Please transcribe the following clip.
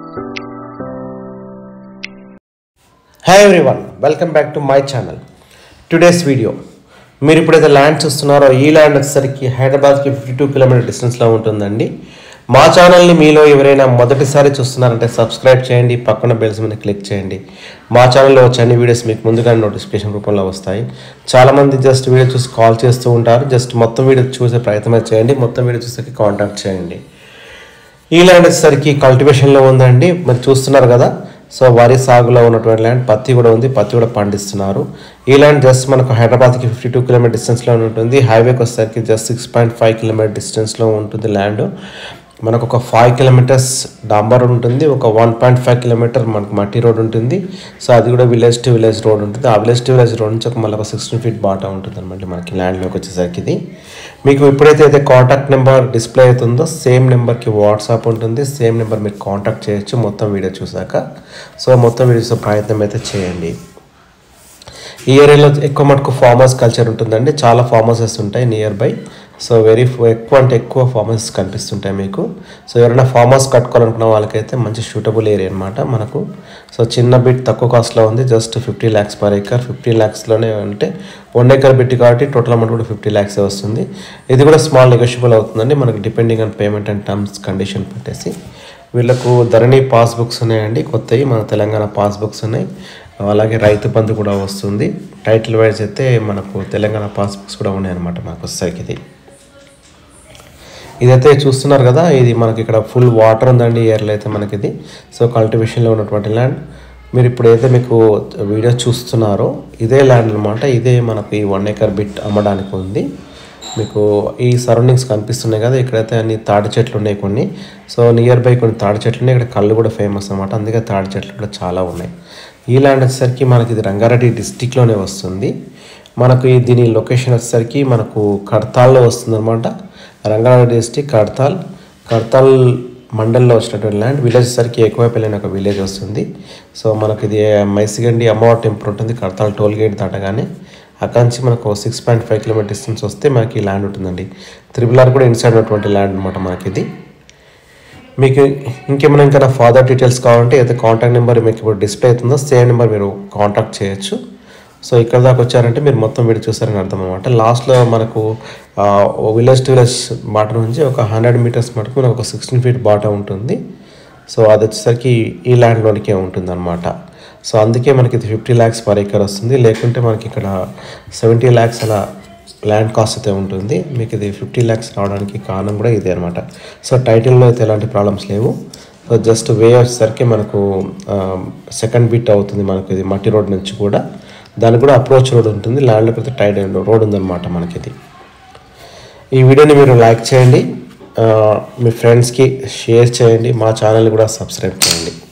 hi everyone welcome back to my channel today's video మీరు ఇప్పుడైతే land చూస్తున్నారో ఈ ల్యాండ్ వచ్చేసరికి హైదరాబాద్కి ఫిఫ్టీ టూ కిలోమీటర్ డిస్టెన్స్లో ఉంటుందండి మా ఛానల్ని మీలో ఎవరైనా మొదటిసారి చూస్తున్నారంటే సబ్స్క్రైబ్ చేయండి పక్కన బెల్స్ మీద క్లిక్ చేయండి మా ఛానల్లో వచ్చే అన్ని వీడియోస్ మీకు ముందుగానే నోటిఫికేషన్ రూపంలో వస్తాయి చాలామంది జస్ట్ వీడియో చూసి కాల్ చేస్తూ ఉంటారు జస్ట్ మొత్తం వీడియో చూసే ప్రయత్నమే చేయండి మొత్తం వీడియో చూసేకి కాంటాక్ట్ చేయండి ఈ ల్యాండ్ వచ్చేసరికి కల్టివేషన్లో ఉందండి మరి చూస్తున్నారు కదా సో వరి సాగులో ఉన్నటువంటి ల్యాండ్ పత్తి కూడా ఉంది పత్తి కూడా పండిస్తున్నారు ఈ ల్యాండ్ జస్ట్ మనకు హైదరాబాద్కి ఫిఫ్టీ టూ కిలోమీటర్ డిస్టెన్స్లో ఉంటుంది హైవేకి వచ్చేసరికి just six point five kilometre డిస్టెన్స్లో ఉంటుంది ల్యాండ్ మనకు ఒక ఫైవ్ కిలోమీటర్స్ డాంబర్ రోడ్ ఉంటుంది ఒక వన్ పాయింట్ ఫైవ్ కిలోమీటర్ మనకు మట్టి రోడ్ ఉంటుంది సో అది కూడా విలేజ్ టు విలేజ్ రోడ్ ఉంటుంది ఆ విలేజ్ టు విలేజ్ రోడ్ నుంచి ఒక మళ్ళీ ఒక సిక్స్టీన్ ఫీట్ బాటా ఉంటుంది అనమాట మనకి ల్యాండ్లోకి వచ్చేసరికి ఇది మీకు ఎప్పుడైతే అయితే కాంటాక్ట్ నెంబర్ డిస్ప్లే అవుతుందో సేమ్ నెంబర్కి వాట్సాప్ ఉంటుంది సేమ్ నెంబర్ మీరు కాంటాక్ట్ చేయొచ్చు మొత్తం వీడియో చూసాక సో మొత్తం వీడియో చూసే ప్రయత్నం అయితే చేయండి ఈ ఏరియాలో ఎక్కువ మటుకు ఫార్మర్స్ కల్చర్ ఉంటుందండి చాలా ఫార్మర్సెస్ ఉంటాయి నియర్ బై సో వెరీ ఎక్కువ అంటే ఎక్కువ ఫార్మర్స్ కనిపిస్తుంటాయి మీకు సో ఎవరైనా ఫార్మర్స్ కట్టుకోవాలనుకున్న వాళ్ళకైతే మంచి సూటబుల్ ఏరియా అనమాట మనకు సో చిన్న బిట్ తక్కువ కాస్ట్లో ఉంది just fifty lakhs per acre fifty ల్యాక్స్లోనే అంటే వన్ ఏకర్ బిట్ కాబట్టి టోటల్ అమౌంట్ కూడా ఫిఫ్టీ ల్యాక్స్ వస్తుంది ఇది కూడా స్మాల్ నెగోషియబుల్ అవుతుందండి మనకి depending on payment and terms condition పెట్టేసి వీళ్ళకు ధరణి పాస్బుక్స్ ఉన్నాయండి కొత్తవి మన తెలంగాణ పాస్బుక్స్ ఉన్నాయి అలాగే రైతు బంధు కూడా వస్తుంది టైటిల్ వైజ్ అయితే మనకు తెలంగాణ పాస్బుక్స్ కూడా ఉన్నాయన్నమాట మనకు వచ్చేసరికి ఇది ఇదైతే చూస్తున్నారు కదా ఇది మనకి ఇక్కడ ఫుల్ వాటర్ ఉందండి ఇయర్లో అయితే మనకి ఇది సో కల్టివేషన్లో ఉన్నటువంటి ల్యాండ్ మీరు ఇప్పుడు అయితే మీకు వీడియో చూస్తున్నారో ఇదే ల్యాండ్ అనమాట ఇదే మనకి వన్ ఏకర్ బిట్ అమ్మడానికి ఉంది మీకు ఈ సరౌండింగ్స్ కనిపిస్తున్నాయి కదా ఇక్కడైతే అన్ని తాడి చెట్లు ఉన్నాయి కొన్ని సో నియర్ బై కొన్ని తాడి చెట్లు ఉన్నాయి ఇక్కడ కళ్ళు కూడా ఫేమస్ అనమాట అందుకే తాడి చెట్లు కూడా చాలా ఉన్నాయి ఈ ల్యాండ్ వచ్చేసరికి మనకి ఇది రంగారెడ్డి డిస్టిక్లోనే వస్తుంది మనకు ఈ దీని లొకేషన్ వచ్చేసరికి మనకు కడతాల్లో వస్తుంది అనమాట రంగారెడ్డి డిస్టిక్ కడతాల్ కడతాల్ మండల్లో వచ్చినటువంటి ల్యాండ్ విలేజ్ వచ్చేసరికి ఎక్కువైపోయిన ఒక విలేజ్ వస్తుంది సో మనకి ఇది మైసిగండి అమ్మవారి టెంపుల్ ఉంటుంది కడతాల్ టోల్ గేట్ దాటగానే అక్కడి నుంచి మనకు six point five kilometre distance వస్తే మనకి ఈ ల్యాండ్ ఉంటుందండి త్రిబుల్ ఆర్ కూడా ఇన్సైడ్ ఉన్నటువంటి ల్యాండ్ అనమాట మనకి ఇది మీకు ఇంకేమైనా ఇంకా ఫాదర్ డీటెయిల్స్ కావాలంటే అయితే కాంటాక్ట్ నెంబర్ మీకు ఇప్పుడు డిస్ప్లే అవుతుందో సేమ్ నెంబర్ మీరు కాంటాక్ట్ చేయొచ్చు సో ఇక్కడ దాకా వచ్చారంటే మీరు మొత్తం వీడియో చూసారని అర్థం అనమాట లాస్ట్లో మనకు విలేజ్ టు విలేజ్ బాట నుంచి ఒక హండ్రెడ్ మీటర్స్ మటుకు మనకు ఒక సిక్స్టీన్ ఫీట్ బాట ఉంటుంది సో అది వచ్చేసరికి ఈ ల్యాండ్లోనికే ఉంటుంది అనమాట సో అందుకే మనకి ఇది ఫిఫ్టీ ల్యాక్స్ పర్ ఏకర్ వస్తుంది లేకుంటే మనకి ఇక్కడ సెవెంటీ ల్యాక్స్ అలా ల్యాండ్ కాస్ట్ అయితే ఉంటుంది మీకు ఇది ఫిఫ్టీ ల్యాక్స్ రావడానికి కారణం కూడా ఇదే అనమాట సో టైటిల్లో అయితే ఎలాంటి ప్రాబ్లమ్స్ లేవు సో జస్ట్ వే వచ్చేసరికి మనకు సెకండ్ బిట్ అవుతుంది మనకు ఇది మట్టి రోడ్ నుంచి కూడా దానికి కూడా అప్రోచ్ రోడ్ ఉంటుంది ల్యాండ్లోకి అయితే టైడ్ రోడ్ ఉందన్నమాట మనకి ఇది ఈ వీడియోని మీరు లైక్ చేయండి ఆ, మీ ఫ్రెండ్స్కి షేర్ చేయండి మా ఛానల్ కూడా సబ్స్క్రైబ్ చేయండి